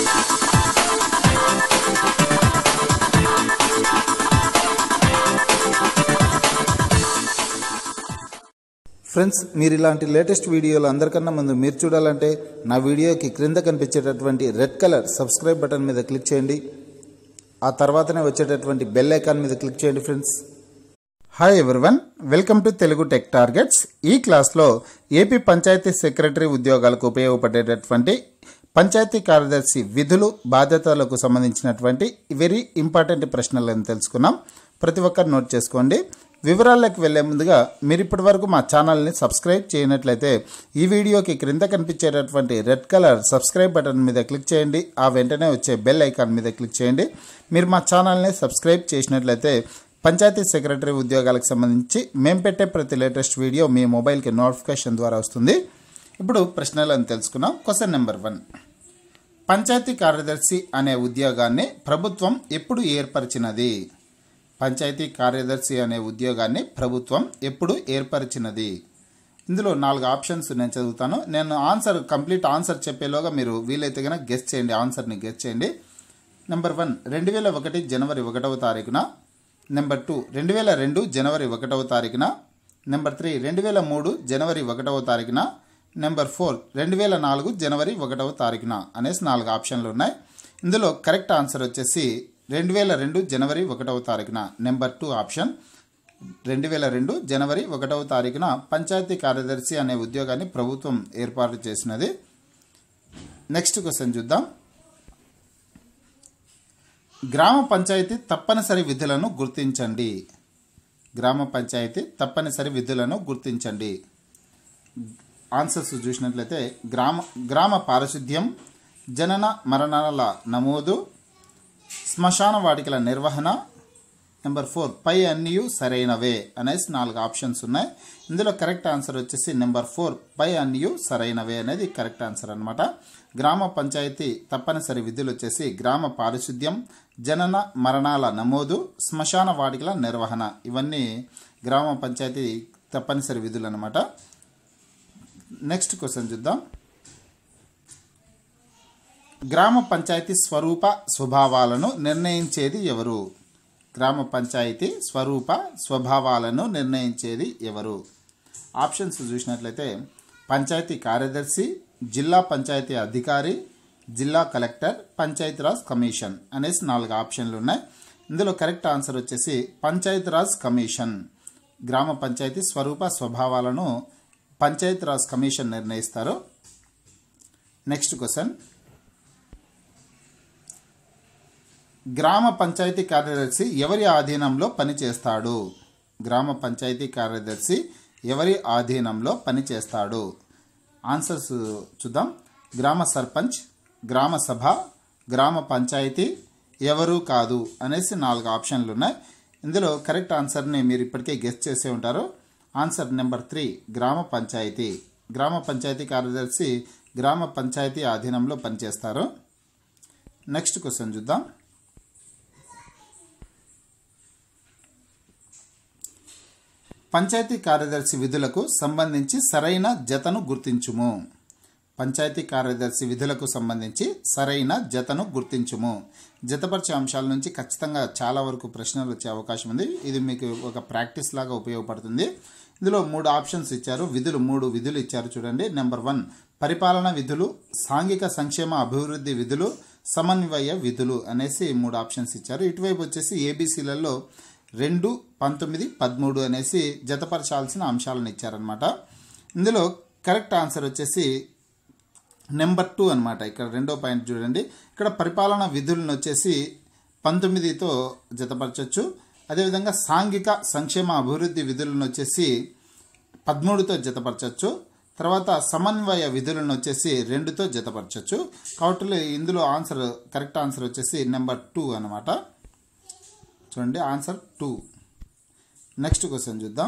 friends మీరు ఇలాంటి latest వీడియోలు అందరికన్నా ముందు మీరు చూడాలంటే నా వీడియోకి క్రింద కనిపించేటటువంటి రెడ్ కలర్ సబ్స్క్రైబ్ బటన్ మీద క్లిక్ చేయండి ఆ తర్వాతనే వచ్చేటటువంటి బెల్ ఐకాన్ మీద క్లిక్ చేయండి friends hi everyone welcome to Telugu tech targets ఈ క్లాస్లో ఏపీ పంచాయతీ సెక్రటరీ ఉద్యోగాలకు ఉపయోగపడేటటువంటి పంచాయతీ కార్యదర్శి విధులు బాధ్యతలకు సంబంధించినటువంటి వెరీ ఇంపార్టెంట్ ప్రశ్నలను తెలుసుకున్నాం ప్రతి ఒక్కరు నోట్ చేసుకోండి వివరాల్లోకి వెళ్లే ముందుగా మీరు ఇప్పటి వరకు మా ఛానల్ని సబ్స్క్రైబ్ చేయనట్లయితే ఈ వీడియోకి క్రింద కనిపించేటటువంటి రెడ్ కలర్ సబ్స్క్రైబ్ బటన్ మీద క్లిక్ చేయండి ఆ వెంటనే వచ్చే బెల్ ఐకాన్ మీద క్లిక్ చేయండి మీరు మా ఛానల్ని సబ్స్క్రైబ్ చేసినట్లయితే పంచాయతీ సెక్రటరీ ఉద్యోగాలకు సంబంధించి మేము పెట్టే ప్రతి లేటెస్ట్ వీడియో మీ మొబైల్కి నోటిఫికేషన్ ద్వారా వస్తుంది ఇప్పుడు ప్రశ్నలను తెలుసుకున్నాం క్వశ్చన్ నెంబర్ వన్ పంచాయతీ కార్యదర్శి అనే ఉద్యోగాన్ని ప్రభుత్వం ఎప్పుడు ఏర్పరిచినది పంచాయతీ కార్యదర్శి అనే ఉద్యోగాన్ని ప్రభుత్వం ఎప్పుడు ఏర్పరిచినది ఇందులో నాలుగు ఆప్షన్స్ నేను చదువుతాను నేను ఆన్సర్ కంప్లీట్ ఆన్సర్ చెప్పేలోగా మీరు వీలైతే కనుక గెస్ట్ చేయండి ఆన్సర్ని గెస్ట్ చేయండి నెంబర్ వన్ రెండు వేల ఒకటి జనవరి ఒకటవ తారీఖున నెంబర్ టూ రెండు వేల రెండు జనవరి ఒకటవ తారీఖున నెంబర్ త్రీ రెండు వేల మూడు జనవరి ఒకటవ తారీఖున నెంబర్ ఫోర్ రెండు వేల నాలుగు జనవరి ఒకటవ తారీఖున అనేసి నాలుగు ఆప్షన్లు ఉన్నాయి ఇందులో కరెక్ట్ ఆన్సర్ వచ్చేసి రెండు వేల రెండు జనవరి ఒకటవ తారీఖున నెంబర్ టూ ఆప్షన్ రెండు వేల రెండు జనవరి ఒకటవ తారీఖున పంచాయతీ కార్యదర్శి అనే ఉద్యోగాన్ని ప్రభుత్వం ఏర్పాటు చేసినది నెక్స్ట్ క్వశ్చన్ చూద్దాం గ్రామ పంచాయతీ తప్పనిసరి విధులను గుర్తించండి గ్రామ పంచాయతీ తప్పనిసరి విధులను గుర్తించండి ఆన్సర్స్ చూసినట్లయితే గ్రామ గ్రామ పారిశుద్ధ్యం జనన మరణాల నమోదు శ్మశాన వాటికల నిర్వహణ నెంబర్ ఫోర్ పై అన్నీ సరైనవే అనేసి నాలుగు ఆప్షన్స్ ఉన్నాయి ఇందులో కరెక్ట్ ఆన్సర్ వచ్చేసి నెంబర్ ఫోర్ పై అన్నీ సరైనవే అనేది కరెక్ట్ ఆన్సర్ అనమాట గ్రామ పంచాయతీ తప్పనిసరి విధులు వచ్చేసి గ్రామ పారిశుద్ధ్యం జనన మరణాల నమోదు శ్మశాన వాటికల నిర్వహణ ఇవన్నీ గ్రామ పంచాయతీ తప్పనిసరి విధులు అనమాట నెక్స్ట్ క్వశ్చన్ చూద్దాం గ్రామ పంచాయతీ స్వరూప స్వభావాలను నిర్ణయించేది ఎవరు గ్రామ పంచాయతీ స్వరూప స్వభావాలను నిర్ణయించేది ఎవరు ఆప్షన్స్ చూసినట్లయితే పంచాయతీ కార్యదర్శి జిల్లా పంచాయతీ అధికారి జిల్లా కలెక్టర్ పంచాయతీరాజ్ కమిషన్ అనేసి నాలుగు ఆప్షన్లు ఉన్నాయి ఇందులో కరెక్ట్ ఆన్సర్ వచ్చేసి పంచాయతీరాజ్ కమిషన్ గ్రామ పంచాయతీ స్వరూప స్వభావాలను పంచాయతీరాజ్ కమిషన్ నిర్ణయిస్తారు నెక్స్ట్ క్వశ్చన్ గ్రామ పంచాయతీ కార్యదర్శి ఎవరి ఆధీనంలో పనిచేస్తాడు గ్రామ పంచాయతీ కార్యదర్శి ఎవరి ఆధీనంలో పనిచేస్తాడు ఆన్సర్స్ చూద్దాం గ్రామ సర్పంచ్ గ్రామ సభ గ్రామ పంచాయతీ ఎవరు కాదు అనేసి నాలుగు ఆప్షన్లు ఉన్నాయి ఇందులో కరెక్ట్ ఆన్సర్ని మీరు ఇప్పటికే గెస్ట్ చేసే ఉంటారు ఆన్సర్ నెంబర్ త్రీ గ్రామ పంచాయతీ గ్రామ పంచాయతీ కార్యదర్శి గ్రామ పంచాయతీ ఆధీనంలో పనిచేస్తారు నెక్స్ట్ క్వశ్చన్ చూద్దాం పంచాయతీ కార్యదర్శి విధులకు సంబంధించి సరైన జతను గుర్తించుము పంచాయతీ కార్యదర్శి విధులకు సంబంధించి సరైన జతను గుర్తించుము జతపరిచే అంశాల నుంచి ఖచ్చితంగా చాలా వరకు ప్రశ్నలు వచ్చే అవకాశం ఉంది ఇది మీకు ఒక ప్రాక్టీస్ లాగా ఉపయోగపడుతుంది ఇందులో మూడు ఆప్షన్స్ ఇచ్చారు విధులు మూడు విధులు ఇచ్చారు చూడండి నెంబర్ వన్ పరిపాలన విధులు సాంఘిక సంక్షేమ అభివృద్ధి విధులు సమన్వయ విధులు అనేసి మూడు ఆప్షన్స్ ఇచ్చారు ఇటువైపు వచ్చేసి ఏబీసీలలో రెండు పంతొమ్మిది పదమూడు అనేసి జతపరచాల్సిన అంశాలను ఇచ్చారనమాట ఇందులో కరెక్ట్ ఆన్సర్ వచ్చేసి నెంబర్ టూ అనమాట ఇక్కడ రెండో పాయింట్ చూడండి ఇక్కడ పరిపాలన విధులను వచ్చేసి పంతొమ్మిదితో జతపరచవచ్చు అదేవిధంగా సాంఘిక సంక్షేమ అభివృద్ధి విధులను వచ్చేసి పదమూడుతో జతపరచవచ్చు తర్వాత సమన్వయ విధులను వచ్చేసి రెండుతో జతపరచవచ్చు కాబట్టి ఇందులో ఆన్సర్ కరెక్ట్ ఆన్సర్ వచ్చేసి నెంబర్ టూ అనమాట చూడండి ఆన్సర్ టూ నెక్స్ట్ క్వశ్చన్ చూద్దాం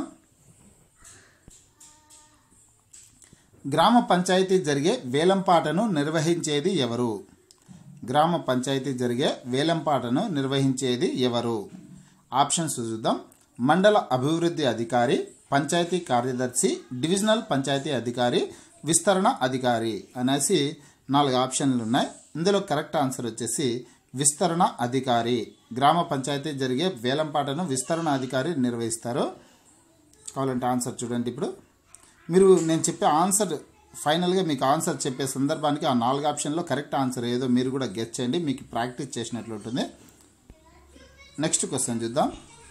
గ్రామ పంచాయతీ జరిగే వేలంపాటను నిర్వహించేది ఎవరు గ్రామ పంచాయతీ జరిగే వేలంపాటను నిర్వహించేది ఎవరు ఆప్షన్స్ చూద్దాం మండల అభివృద్ధి అధికారి పంచాయతీ కార్యదర్శి డివిజనల్ పంచాయతీ అధికారి విస్తరణ అధికారి అనేసి నాలుగు ఆప్షన్లు ఉన్నాయి ఇందులో కరెక్ట్ ఆన్సర్ వచ్చేసి విస్తరణ అధికారి గ్రామ పంచాయతీ జరిగే వేలంపాటను విస్తరణ అధికారి నిర్వహిస్తారు కావాలంటే ఆన్సర్ చూడండి ఇప్పుడు మీరు నేను చెప్పే ఆన్సర్ ఫైనల్గా మీకు ఆన్సర్ చెప్పే సందర్భానికి ఆ నాలుగు ఆప్షన్లో కరెక్ట్ ఆన్సర్ ఏదో మీరు కూడా గెస్ చేయండి మీకు ప్రాక్టీస్ చేసినట్లు ఉంటుంది నెక్స్ట్ క్వశ్చన్ చూద్దాం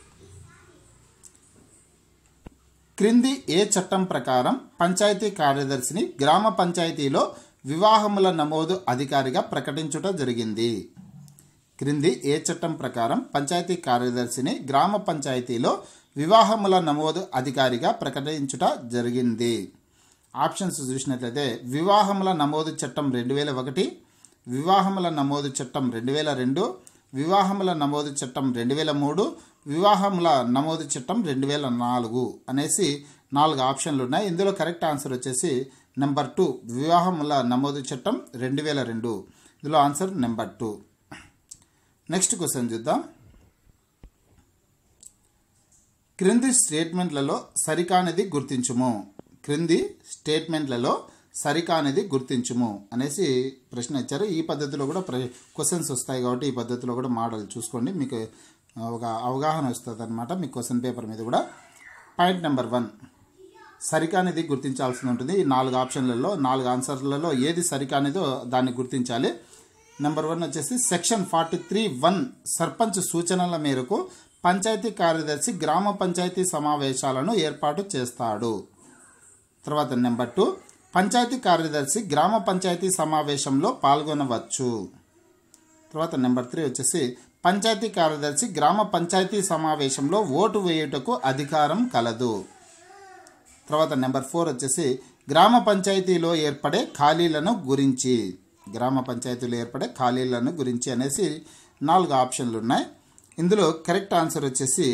క్రింది ఏ చట్టం ప్రకారం పంచాయతీ కార్యదర్శిని గ్రామ పంచాయతీలో వివాహముల నమోదు అధికారిగా ప్రకటించుట జరిగింది క్రింది ఏ చట్టం ప్రకారం పంచాయతీ కార్యదర్శిని గ్రామ పంచాయతీలో వివాహముల నమోదు అధికారిగా ప్రకటించుట జరిగింది ఆప్షన్స్ చూసినట్లయితే వివాహముల నమోదు చట్టం రెండు వేల ఒకటి వివాహముల నమోదు చట్టం రెండు వేల రెండు వివాహముల నమోదు చట్టం రెండు వేల మూడు వివాహముల నమోదు చట్టం రెండు వేల నాలుగు అనేసి నాలుగు ఆప్షన్లు ఉన్నాయి ఇందులో కరెక్ట్ ఆన్సర్ వచ్చేసి నెంబర్ టూ వివాహముల నమోదు చట్టం రెండు వేల రెండు ఇందులో answer number two next question చూద్దాం క్రింది స్టేట్మెంట్లలో సరికానిది గుర్తించుము క్రింది స్టేట్మెంట్లలో సరికానిది గుర్తించుము అనేసి ప్రశ్న ఇచ్చారు ఈ పద్ధతిలో కూడా ప్ర క్వశ్చన్స్ వస్తాయి కాబట్టి ఈ పద్ధతిలో కూడా మోడల్ చూసుకోండి మీకు ఒక అవగాహన వస్తుంది అనమాట మీ క్వశ్చన్ పేపర్ మీద కూడా పాయింట్ నెంబర్ వన్ సరికానిది గుర్తించాల్సి ఉంటుంది ఈ నాలుగు ఆప్షన్లలో నాలుగు ఆన్సర్లలో ఏది సరికానిదో దాన్ని గుర్తించాలి నెంబర్ వన్ వచ్చేసి section forty three one sarpanch సూచనల మేరకు పంచాయతీ కార్యదర్శి గ్రామ పంచాయతీ సమావేశాలను ఏర్పాటు చేస్తాడు తర్వాత నెంబర్ టూ పంచాయతీ కార్యదర్శి గ్రామ పంచాయతీ సమావేశంలో పాల్గొనవచ్చు తర్వాత నెంబర్ త్రీ వచ్చేసి పంచాయతీ కార్యదర్శి గ్రామ పంచాయతీ సమావేశంలో ఓటు వేయుటకు అధికారం కలదు తర్వాత నెంబర్ ఫోర్ వచ్చేసి గ్రామ పంచాయతీలో ఏర్పడే ఖాళీలను గురించి గ్రామ పంచాయతీలో ఏర్పడే ఖాళీలను గురించి అనేసి నాలుగు ఆప్షన్లు ఉన్నాయి ఇందులో కరెక్ట్ ఆన్సర్ వచ్చేసి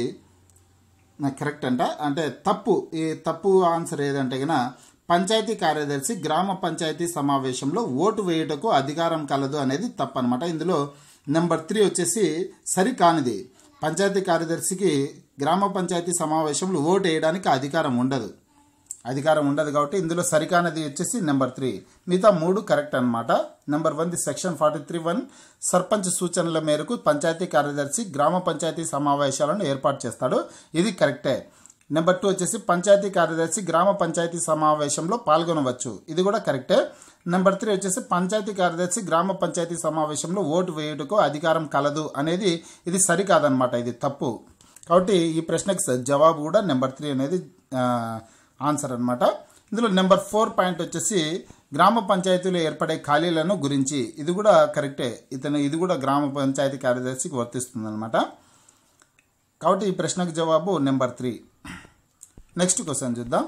నాకు కరెక్ట్ అంట అంటే తప్పు ఈ తప్పు ఆన్సర్ ఏదంటే కనుక పంచాయతీ కార్యదర్శి గ్రామ పంచాయతీ సమావేశంలో ఓటు వేయుటకు అధికారం కలదు అనేది తప్పు అనమాట ఇందులో నెంబర్ త్రీ వచ్చేసి సరికానిది పంచాయతీ కార్యదర్శికి గ్రామ పంచాయతీ సమావేశంలో ఓటు వేయడానికి అధికారం ఉండదు అధికారం ఉండదు కాబట్టి ఇందులో సరికానది వచ్చేసి నెంబర్ త్రీ మిగతా మూడు కరెక్ట్ అనమాట number one the section forty three one sarpanch సూచనల మేరకు పంచాయతీ కార్యదర్శి గ్రామ పంచాయతీ సమావేశాలను ఏర్పాటు చేస్తాడు ఇది కరెక్టే నెంబర్ టూ వచ్చేసి పంచాయతీ కార్యదర్శి గ్రామ పంచాయతీ సమావేశంలో పాల్గొనవచ్చు ఇది కూడా కరెక్టే నెంబర్ త్రీ వచ్చేసి పంచాయతీ కార్యదర్శి గ్రామ పంచాయతీ సమావేశంలో ఓటు వేయుటకు అధికారం కలదు అనేది ఇది సరికాదనమాట ఇది తప్పు కాబట్టి ఈ ప్రశ్నకి స- జవాబు కూడా నెంబర్ త్రీ అనేది ఆ, ఆన్సర్ అనమాట ఇందులో నెంబర్ ఫోర్ పాయింట్ వచ్చేసి గ్రామ పంచాయతీలో ఏర్పడే ఖాళీలను గురించి ఇది కూడా కరెక్టే ఇతను ఇది కూడా గ్రామ పంచాయతీ కార్యదర్శికి వర్తిస్తుంది అనమాట కాబట్టి ఈ ప్రశ్నకు జవాబు నెంబర్ త్రీ నెక్స్ట్ క్వశ్చన్ చూద్దాం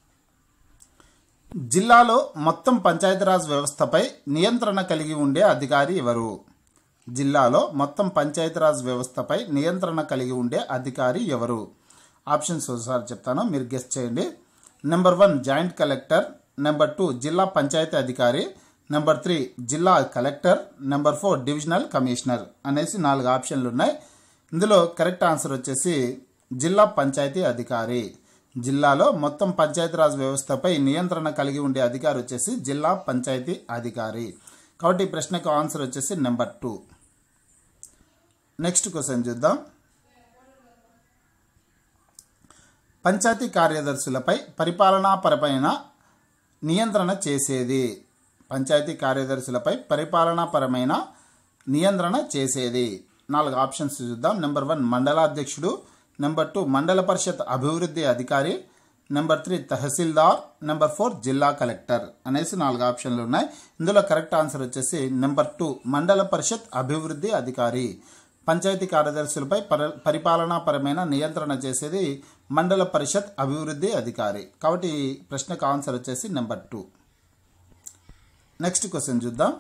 జిల్లాలో మొత్తం పంచాయతీరాజ్ వ్యవస్థపై నియంత్రణ కలిగి ఉండే అధికారి ఎవరు జిల్లాలో మొత్తం పంచాయతీరాజ్ వ్యవస్థపై నియంత్రణ కలిగి ఉండే అధికారి ఎవరు ఆప్షన్స్ ఒకసారి చెప్తాను మీరు గెస్ట్ చేయండి number one joint collector number two జిల్లా పంచాయతీ అధికారి నెంబర్ త్రీ జిల్లా collector number four divisional commissioner అనేసి నాలుగు ఆప్షన్లు ఉన్నాయి ఇందులో కరెక్ట్ ఆన్సర్ వచ్చేసి జిల్లా పంచాయతీ అధికారి జిల్లాలో మొత్తం పంచాయతీరాజ్ వ్యవస్థపై నియంత్రణ కలిగి ఉండే అధికారి వచ్చేసి జిల్లా పంచాయతీ అధికారి కాబట్టి ఈ ప్రశ్నకు ఆన్సర్ వచ్చేసి నెంబర్ టూ నెక్స్ట్ క్వశ్చన్ చూద్దాం పంచాయతీ కార్యదర్శులపై పరిపాలనాపరమైన నియంత్రణ చేసేది పంచాయతీ కార్యదర్శులపై పరిపాలనాపరమైన నియంత్రణ చేసేది నాలుగు ఆప్షన్స్ చూద్దాం నెంబర్ వన్ మండలాధ్యక్షుడు నెంబర్ టూ మండల పరిషత్ అభివృద్ధి అధికారి number three tahsildar number four జిల్లా కలెక్టర్ అనేసి నాలుగు ఆప్షన్లు ఉన్నాయి ఇందులో కరెక్ట్ ఆన్సర్ వచ్చేసి నెంబర్ టూ మండల పరిషత్ అభివృద్ధి అధికారి పంచాయతీ కార్యదర్శులపై పరి పరిపాలనాపరమైన నియంత్రణ చేసేది మండల పరిషత్ అభివృద్ధి అధికారి కాబట్టి ఈ ప్రశ్నకు ఆన్సర్ వచ్చేసి నెంబర్ టూ నెక్స్ట్ క్వశ్చన్ చూద్దాం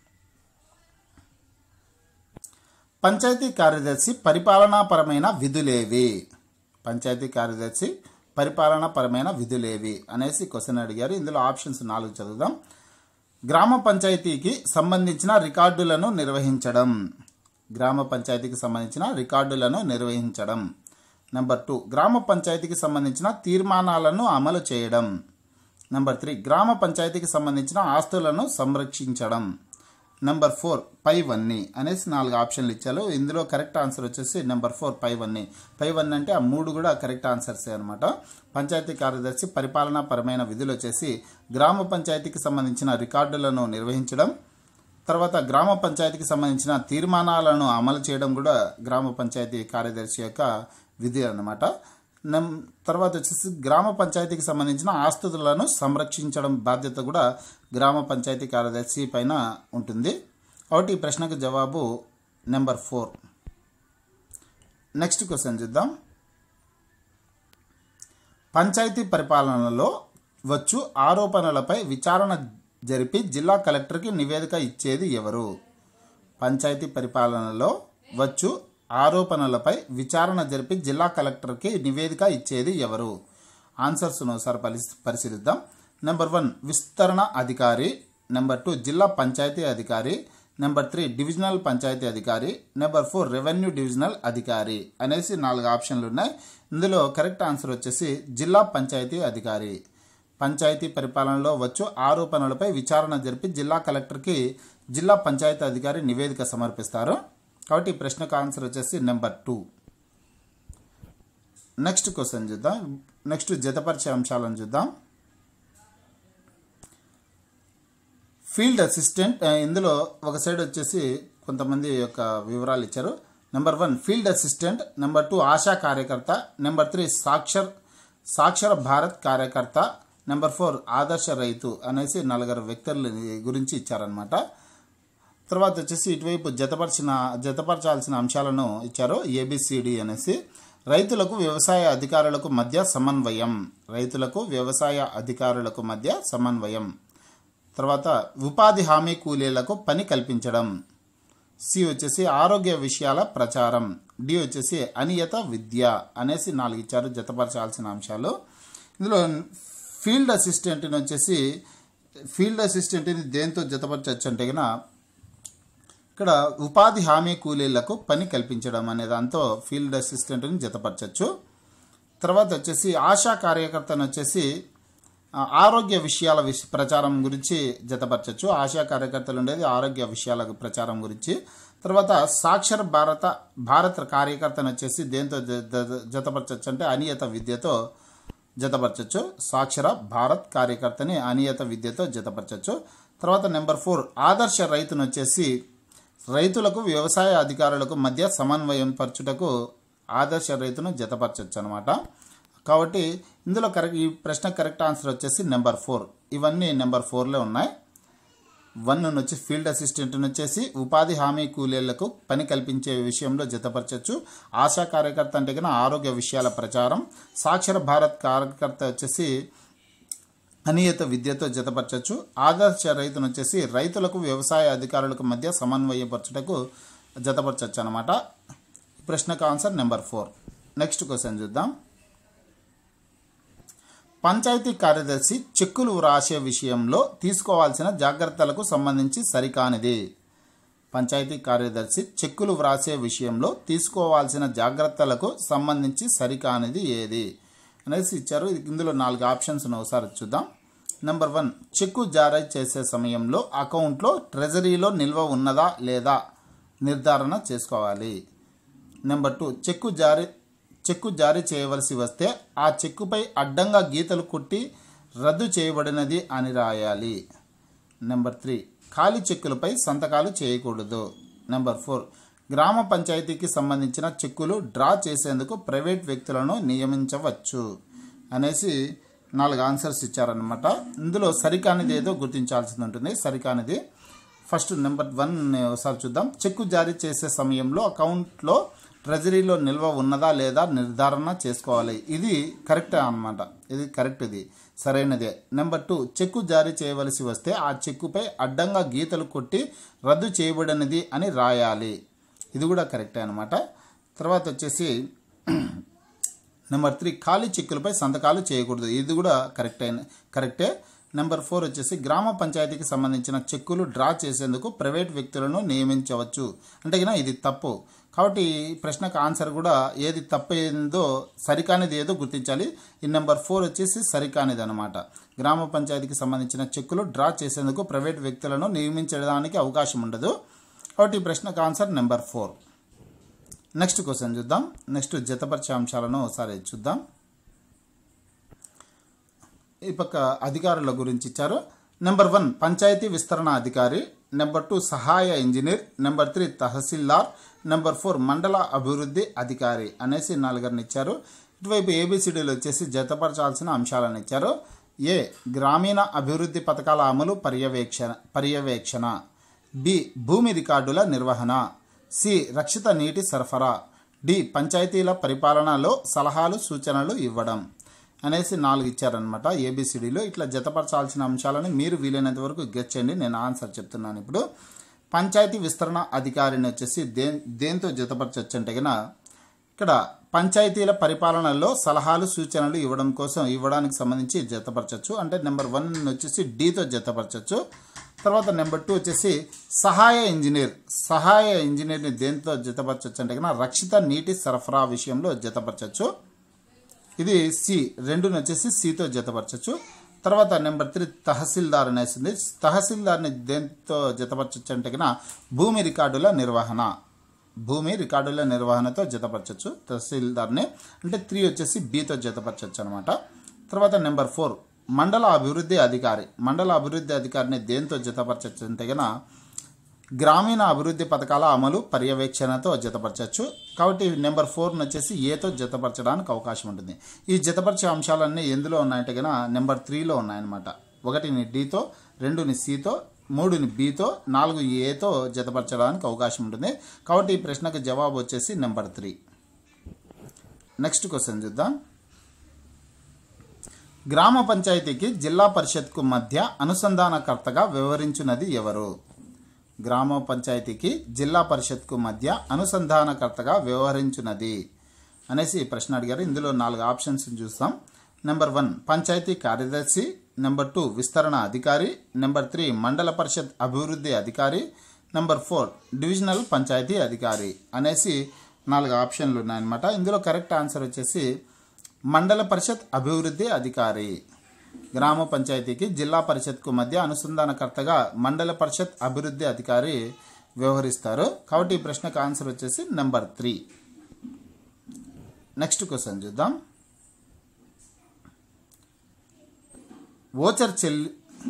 పంచాయతీ కార్యదర్శి పరిపాలనాపరమైన విధులేవి పంచాయతీ కార్యదర్శి పరిపాలనాపరమైన విధులేవి అనేసి క్వశ్చన్ అడిగారు ఇందులో ఆప్షన్స్ నాలుగు చదువుదాం గ్రామ పంచాయతీకి సంబంధించిన రికార్డులను నిర్వహించడం గ్రామ పంచాయతీకి సంబంధించిన రికార్డులను నిర్వహించడం నెంబర్ టూ గ్రామ పంచాయతీకి సంబంధించిన తీర్మానాలను అమలు చేయడం నెంబర్ త్రీ గ్రామ పంచాయతీకి సంబంధించిన ఆస్తులను సంరక్షించడం నెంబర్ ఫోర్ పైవన్నీ అనేసి నాలుగు ఆప్షన్లు ఇచ్చారు ఇందులో కరెక్ట్ ఆన్సర్ వచ్చేసి నెంబర్ ఫోర్ పైవన్నీ పైవన్నీ అంటే ఆ మూడు కూడా కరెక్ట్ ఆన్సర్సే అనమాట పంచాయతీ కార్యదర్శి పరిపాలనా పరమైన విధులు వచ్చేసి గ్రామ పంచాయతీకి సంబంధించిన రికార్డులను నిర్వహించడం తర్వాత గ్రామ పంచాయతీకి సంబంధించిన తీర్మానాలను అమలు చేయడం కూడా గ్రామ పంచాయతీ కార్యదర్శి యొక్క విధి అన్నమాట నెం తర్వాత వచ్చేసి గ్రామ పంచాయతీకి సంబంధించిన ఆస్తులను సంరక్షించడం బాధ్యత కూడా గ్రామ పంచాయతీ కార్యదర్శి పైన ఉంటుంది కాబట్టి ఈ ప్రశ్నకు జవాబు నెంబర్ ఫోర్ నెక్స్ట్ క్వశ్చన్ చూద్దాం పంచాయతీ పరిపాలనలో వచ్చు ఆరోపణలపై విచారణ జరిపి జిల్లా కలెక్టర్కి నివేదిక ఇచ్చేది ఎవరు పంచాయతీ పరిపాలనలో వచ్చు ఆరోపణలపై విచారణ జరిపి జిల్లా కలెక్టర్కి నివేదిక ఇచ్చేది ఎవరు ఆన్సర్స్ను ఒకసారి పరిశీ- పరిశీలిద్దాం నెంబర్ వన్ విస్తరణ అధికారి నెంబర్ టూ జిల్లా పంచాయతీ అధికారి నెంబర్ త్రీ డివిజనల్ పంచాయతీ అధికారి నెంబర్ ఫోర్ రెవెన్యూ డివిజనల్ అధికారి అనేసి నాలుగు ఆప్షన్లు ఉన్నాయి ఇందులో కరెక్ట్ ఆన్సర్ వచ్చేసి జిల్లా పంచాయతీ అధికారి పంచాయతీ పరిపాలనలో వచ్చు ఆరోపణలపై విచారణ జరిపి జిల్లా కలెక్టర్కి జిల్లా పంచాయతీ అధికారి నివేదిక సమర్పిస్తారు కాబట్టి ఈ ప్రశ్నకు ఆన్సర్ వచ్చేసి నెంబర్ టూ నెక్స్ట్ క్వశ్చన్ చూద్దాం నెక్స్ట్ జతపరిచే అంశాలను చూద్దాం ఫీల్డ్ అసిస్టెంట్ ఆ, ఇందులో ఒక సైడ్ వచ్చేసి కొంతమంది యొక్క వివరాలు ఇచ్చారు number one field assistant number two ఆశా కార్యకర్త నెంబర్ త్రీ సాక్షర్ సాక్షర భారత్ కార్యకర్త నెంబర్ ఫోర్ ఆదర్శ రైతు అనేసి నలుగురు వ్యక్తుల గురించి ఇచ్చారనమాట తర్వాత వచ్చేసి ఇటువైపు జతపరిచిన జతపరచాల్సిన అంశాలను ఇచ్చారు ఏబిసిడి అనేసి రైతులకు వ్యవసాయ అధికారులకు మధ్య సమన్వయం రైతులకు వ్యవసాయ అధికారులకు మధ్య సమన్వయం తర్వాత ఉపాధి హామీ కూలీలకు పని కల్పించడం సి వచ్చేసి ఆరోగ్య విషయాల ప్రచారం డి వచ్చేసి అనియత విద్య అనేసి నాలుగు ఇచ్చారు జతపరచాల్సిన అంశాలు ఇందులో ఫీల్డ్ అసిస్టెంట్ని వచ్చేసి ఫీల్డ్ అసిస్టెంట్ని దేంతో జతపరచచ్చు అంటే కనుక ఇక్కడ ఉపాధి హామీ కూలీలకు పని కల్పించడం అనే దాంతో ఫీల్డ్ అసిస్టెంట్ని జతపరచచ్చు తర్వాత వచ్చేసి ఆశా కార్యకర్తను వచ్చేసి ఆ, ఆరోగ్య విషయాల విష ప్రచారం గురించి జతపరచచ్చు ఆశా కార్యకర్తలు ఉండేది ఆరోగ్య విషయాల ప్రచారం గురించి తర్వాత సాక్షర భారత భారత కార్యకర్తను వచ్చేసి దేంతో జ- జ- జతపరచచ్చు అంటే అనియత విద్యతో జతపరచచ్చు సాక్షర భారత్ కార్యకర్తని అనియత విద్యతో జతపరచచ్చు తర్వాత నెంబర్ ఫోర్ ఆదర్శ రైతును వచ్చేసి రైతులకు వ్యవసాయ అధికారులకు మధ్య సమన్వయం పరచుటకు ఆదర్శ రైతును జతపరచచ్చు అనమాట కాబట్టి ఇందులో కరెక్ట్ ఈ ప్రశ్న కరెక్ట్ ఆన్సర్ వచ్చేసి నెంబర్ ఫోర్ ఇవన్నీ నెంబర్ ఫోర్లో ఉన్నాయి వన్ వచ్చి ఫీల్డ్ అసిస్టెంట్ వచ్చేసి ఉపాధి హామీ కూలీలకు పని కల్పించే విషయంలో జతపరచచ్చు ఆశా కార్యకర్త అంటే కన్నా ఆరోగ్య విషయాల ప్రచారం సాక్షర భారత్ కార్యకర్త వచ్చేసి అనియత విద్యతో జతపరచచ్చు ఆదర్శ రైతును వచ్చేసి రైతులకు వ్యవసాయ అధికారులకు మధ్య సమన్వయపరచుటకు జతపరచచ్చు అనమాట ఈ ప్రశ్నకు answer number four next question చూద్దాం పంచాయతీ కార్యదర్శి చెక్కులు వ్రాసే విషయంలో తీసుకోవాల్సిన జాగ్రత్తలకు సంబంధించి సరికానిది పంచాయతీ కార్యదర్శి చెక్కులు వ్రాసే విషయంలో తీసుకోవాల్సిన జాగ్రత్తలకు సంబంధించి సరికానిది ఏది అనేసి ఇచ్చారు ఇందులో నాలుగు ఆప్షన్స్ ఒకసారి చూద్దాం నెంబర్ వన్ చెక్కు జారీ చేసే సమయంలో అకౌంట్లో ట్రెజరీలో నిల్వ ఉన్నదా లేదా నిర్ధారణ చేసుకోవాలి నెంబర్ టూ చెక్కు జారీ చెక్కు జారీ చేయవలసి వస్తే ఆ చెక్కుపై అడ్డంగా గీతలు కొట్టి రద్దు చేయబడినది అని రాయాలి నెంబర్ త్రీ ఖాళీ చెక్కులపై సంతకాలు చేయకూడదు నెంబర్ ఫోర్ గ్రామ పంచాయతీకి సంబంధించిన చెక్కులు డ్రా చేసేందుకు ప్రైవేట్ వ్యక్తులను నియమించవచ్చు అనేసి నాలుగు ఆన్సర్స్ ఇచ్చారనమాట ఇందులో సరికానిది ఏదో గుర్తించాల్సి ఉంటుంది సరికానిది ఫస్ట్ నెంబర్ వన్ ఒకసారి చూద్దాం చెక్కు జారీ చేసే సమయంలో అకౌంట్లో ట్రెజరీలో నిల్వ ఉన్నదా లేదా నిర్ధారణ చేసుకోవాలి ఇది కరెక్ట్ అన్నమాట ఇది కరెక్ట్ ఇది సరైనదే నెంబర్ టూ చెక్కు జారీ చేయవలసి వస్తే ఆ చెక్కుపై అడ్డంగా గీతలు కొట్టి రద్దు చేయబడినది అని రాయాలి ఇది కూడా కరెక్టే అనమాట తర్వాత వచ్చేసి నెంబర్ త్రీ ఖాళీ చెక్కులపై సంతకాలు చేయకూడదు ఇది కూడా కరెక్టే కరెక్టే నెంబర్ ఫోర్ వచ్చేసి గ్రామ పంచాయతీకి సంబంధించిన చెక్కులు డ్రా చేసేందుకు ప్రైవేట్ వ్యక్తులను నియమించవచ్చు అంటే గిన ఇది తప్పు కాబట్టి ఈ ప్రశ్నకు ఆన్సర్ కూడా ఏది తప్పు ఏందో సరికానిది ఏదో గుర్తించాలి ఈ నెంబర్ ఫోర్ వచ్చేసి సరికానిది అనమాట గ్రామ పంచాయతీకి సంబంధించిన చెక్కులు డ్రా చేసేందుకు ప్రైవేట్ వ్యక్తులను నియమించడానికి అవకాశం ఉండదు కాబట్టి ఈ ప్రశ్నకు answer number four next question చూద్దాం నెక్స్ట్ జతపరిచే అంశాలను ఒకసారి చూద్దాం ఈ పక్క అధికారుల గురించి ఇచ్చారు నెంబర్ వన్ పంచాయతీ విస్తరణ అధికారి నెంబర్ టూ సహాయ engineer number three tahsildar number four మండల అభివృద్ధి అధికారి అనేసి నలుగురిని ఇచ్చారు ఇటువైపు ఏబిసిడీలు వచ్చేసి జతపరచాల్సిన అంశాలను ఇచ్చారు ఏ గ్రామీణ అభివృద్ధి పథకాల అమలు పర్యవేక్షణ పర్యవేక్షణ బి భూమి రికార్డుల నిర్వహణ సి రక్షిత నీటి సరఫరా డి పంచాయతీల పరిపాలనలో సలహాలు సూచనలు ఇవ్వడం అనేసి నాలుగు ఇచ్చారనమాట ఏబిసిడిలో ఇట్లా జతపరచాల్సిన అంశాలను మీరు వీలైనంత వరకు గెట్ చేయండి నేను ఆన్సర్ చెప్తున్నాను ఇప్పుడు పంచాయతీ విస్తరణ అధికారిని వచ్చేసి దే దేంతో జతపరచవచ్చు అంటే కనుక ఇక్కడ పంచాయతీల పరిపాలనలో సలహాలు సూచనలు ఇవ్వడం కోసం ఇవ్వడానికి సంబంధించి జతపరచచ్చు అంటే నెంబర్ వన్ వచ్చేసి డీతో జతపరచచ్చు తర్వాత నెంబర్ టూ వచ్చేసి సహాయ ఇంజనీర్ సహాయ ఇంజనీర్ని దేంతో జతపరచచ్చు అంటే కనుక రక్షిత నీటి సరఫరా విషయంలో జతపరచచ్చు ఇది సి రెండుని వచ్చేసి సితో జతపరచచ్చు తర్వాత నెంబర్ త్రీ తహసీల్దార్ అనేసింది తహసీల్దార్ని దేంతో జతపరచచ్చు అంటే కన్నా భూమి రికార్డుల నిర్వహణ భూమి రికార్డుల నిర్వహణతో జతపరచచ్చు తహసీల్దార్ని అంటే త్రీ వచ్చేసి బితో జతపరచచ్చు అనమాట తర్వాత నెంబర్ ఫోర్ మండల అభివృద్ధి అధికారి మండల అభివృద్ధి అధికారిని దేంతో జతపరచచ్చు అంటే కన్నా గ్రామీణ అభివృద్ధి పథకాల అమలు పర్యవేక్షణతో జతపరచచ్చు కాబట్టి నెంబర్ ఫోర్ని వచ్చేసి ఏతో జతపరచడానికి అవకాశం ఉంటుంది ఈ జతపరిచే అంశాలన్నీ ఎందులో ఉన్నాయంటే కనుక నెంబర్ త్రీలో ఉన్నాయన్నమాట ఒకటిని డితో రెండుని సితో మూడుని బితో నాలుగు ఏతో జతపరచడానికి అవకాశం ఉంటుంది కాబట్టి ఈ ప్రశ్నకు జవాబు వచ్చేసి నెంబర్ త్రీ నెక్స్ట్ క్వశ్చన్ చూద్దాం గ్రామ పంచాయతీకి జిల్లా పరిషత్కు మధ్య అనుసంధానకర్తగా వ్యవహరించినది ఎవరు గ్రామ పంచాయతీకి జిల్లా పరిషత్కు మధ్య అనుసంధానకర్తగా వ్యవహరించినది అనేసి ప్రశ్న అడిగారు ఇందులో నాలుగు ఆప్షన్స్ చూస్తాం నెంబర్ వన్ పంచాయతీ కార్యదర్శి నెంబర్ టూ విస్తరణ అధికారి నెంబర్ త్రీ మండల పరిషత్ అభివృద్ధి అధికారి నెంబర్ ఫోర్ డివిజనల్ పంచాయతీ అధికారి అనేసి నాలుగు ఆప్షన్లు ఉన్నాయన్నమాట ఇందులో కరెక్ట్ ఆన్సర్ వచ్చేసి మండల పరిషత్ అభివృద్ధి అధికారి గ్రామ పంచాయతీకి జిల్లా పరిషత్కు మధ్య అనుసంధానకర్తగా మండల పరిషత్ అభివృద్ధి అధికారి వ్యవహరిస్తారు కాబట్టి ఈ ప్రశ్నకు ఆన్సర్ వచ్చేసి నెంబర్ త్రీ నెక్స్ట్ క్వశ్చన్ చూద్దాం ఓచర్ చెల్లి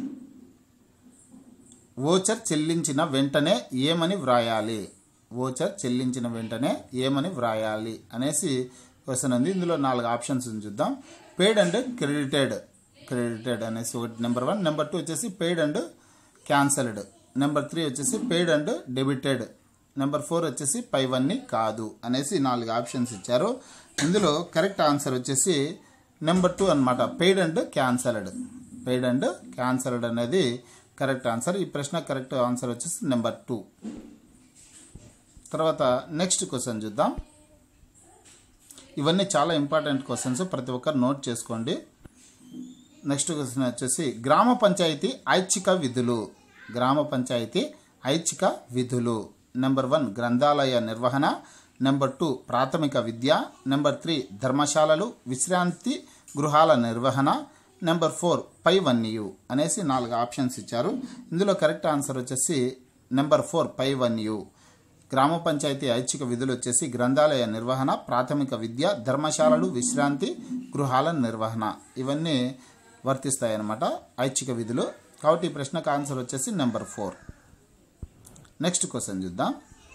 ఓచర్ చెల్లించిన వెంటనే ఏమని వ్రాయాలి ఓచర్ చెల్లించిన వెంటనే ఏమని వ్రాయాలి అనేసి క్వశ్చన్ ఉంది ఇందులో నాలుగు ఆప్షన్స్ ఉంది చూద్దాం పేడ్ అండ్ క్రెడిటెడ్ క్రెడిటెడ్ అనేసి ఒకటి నెంబర్ వన్ నెంబర్ టూ వచ్చేసి paid and cancelled number three వచ్చేసి paid and debited number four వచ్చేసి పైవన్నీ కాదు అనేసి నాలుగు ఆప్షన్స్ ఇచ్చారు ఇందులో కరెక్ట్ ఆన్సర్ వచ్చేసి నెంబర్ టూ అనమాట paid and cancelled paid and cancelled అనేది కరెక్ట్ ఆన్సర్ ఈ ప్రశ్న కరెక్ట్ ఆన్సర్ వచ్చేసి నెంబర్ టూ తర్వాత నెక్స్ట్ క్వశ్చన్ చూద్దాం ఇవన్నీ చాలా ఇంపార్టెంట్ క్వశ్చన్స్ ప్రతి ఒక్కరు నోట్ చేసుకోండి నెక్స్ట్ క్వశ్చన్ వచ్చేసి గ్రామ పంచాయతీ ఐచ్ఛిక విధులు గ్రామ పంచాయతీ ఐచ్ఛిక విధులు నెంబర్ వన్ గ్రంథాలయ నిర్వహణ నెంబర్ టూ ప్రాథమిక విద్య నెంబర్ త్రీ ధర్మశాలలు విశ్రాంతి గృహాల నిర్వహణ నెంబర్ ఫోర్ పై వన్యు అనేసి నాలుగు ఆప్షన్స్ ఇచ్చారు ఇందులో కరెక్ట్ ఆన్సర్ వచ్చేసి నెంబర్ ఫోర్ పై వన్యు గ్రామ పంచాయతీ ఐచ్ఛిక విధులు వచ్చేసి గ్రంథాలయ నిర్వహణ ప్రాథమిక విద్య ధర్మశాలలు విశ్రాంతి గృహాల నిర్వహణ ఇవన్నీ వర్తిస్తాయి అన్నమాట ఐచ్ఛిక విధులు కాబట్టి ఈ ప్రశ్నకు ఆన్సర్ వచ్చేసి నెంబర్ ఫోర్ నెక్స్ట్ క్వశ్చన్ చూద్దాం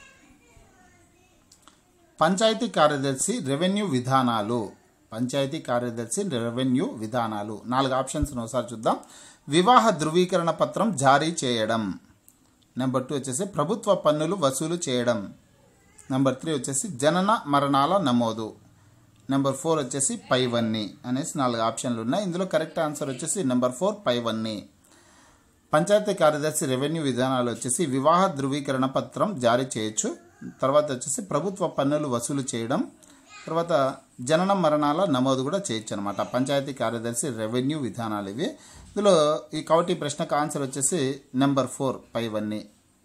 పంచాయతీ కార్యదర్శి రెవెన్యూ విధానాలు పంచాయతీ కార్యదర్శి రెవెన్యూ విధానాలు నాలుగు ఆప్షన్స్ ఒకసారి చూద్దాం వివాహ ధృవీకరణ పత్రం జారీ చేయడం నెంబర్ టూ వచ్చేసి ప్రభుత్వ పన్నులు వసూలు చేయడం నెంబర్ త్రీ వచ్చేసి జనన మరణాల నమోదు నెంబర్ ఫోర్ వచ్చేసి పైవన్నీ అనేసి నాలుగు ఆప్షన్లు ఉన్నాయి ఇందులో కరెక్ట్ ఆన్సర్ వచ్చేసి నెంబర్ ఫోర్ పైవన్నీ పంచాయతీ కార్యదర్శి రెవెన్యూ విధానాలు వచ్చేసి వివాహ ధృవీకరణ పత్రం జారీ చేయొచ్చు తర్వాత వచ్చేసి ప్రభుత్వ పన్నులు వసూలు చేయడం తర్వాత జనన మరణాల నమోదు కూడా చేయొచ్చు అనమాట పంచాయతీ కార్యదర్శి రెవెన్యూ విధానాలు ఇవి ఇందులో ఈ కౌటి ప్రశ్నకు ఆన్సర్ వచ్చేసి నెంబర్ ఫోర్ పైవన్నీ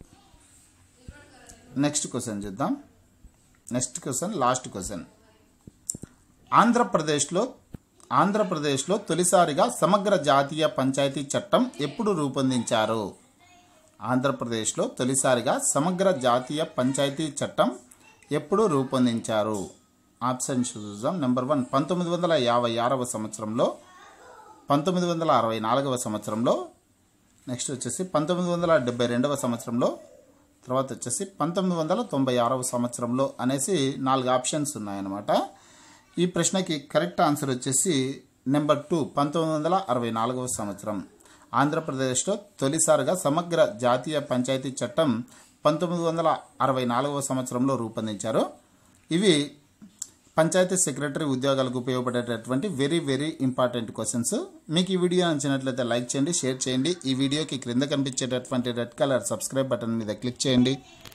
నెక్స్ట్ క్వశ్చన్ చూద్దాం నెక్స్ట్ క్వశ్చన్ లాస్ట్ క్వశ్చన్ ఆంధ్రప్రదేశ్లో ఆంధ్రప్రదేశ్లో తొలిసారిగా సమగ్ర జాతీయ పంచాయతీ చట్టం ఎప్పుడు రూపొందించారు ఆంధ్రప్రదేశ్లో తొలిసారిగా సమగ్ర జాతీయ పంచాయతీ చట్టం ఎప్పుడు రూపొందించారు ఆప్షన్ చూద్దాం నెంబర్ వన్ పంతొమ్మిది వందల యాభై ఆరవ సంవత్సరంలో పంతొమ్మిది వందల అరవై నాలుగవ సంవత్సరంలో నెక్స్ట్ వచ్చేసి పంతొమ్మిది వందల డెబ్బై రెండవ సంవత్సరంలో తర్వాత వచ్చేసి పంతొమ్మిది వందల తొంభై ఆరవ సంవత్సరంలో అనేసి నాలుగు ఆప్షన్స్ ఉన్నాయన్నమాట ఈ ప్రశ్నకి కరెక్ట్ ఆన్సర్ వచ్చేసి నెంబర్ టూ పంతొమ్మిది వందల అరవై నాలుగవ సంవత్సరం ఆంధ్రప్రదేశ్లో తొలిసారిగా సమగ్ర జాతీయ పంచాయతీ చట్టం పంతొమ్మిది వందల అరవై నాలుగవ సంవత్సరంలో రూపొందించారు ఇవి పంచాయతీ సెక్రటరీ ఉద్యోగాలకు ఉపయోగపడేటటువంటి వెరీ వెరీ ఇంపార్టెంట్ క్వశ్చన్స్ మీకు ఈ వీడియో నచ్చినట్లయితే లైక్ చేయండి షేర్ చేయండి ఈ వీడియోకి క్రింద కనిపించేటటువంటి రెడ్ కలర్ సబ్స్క్రైబ్ బటన్ మీద క్లిక్ చేయండి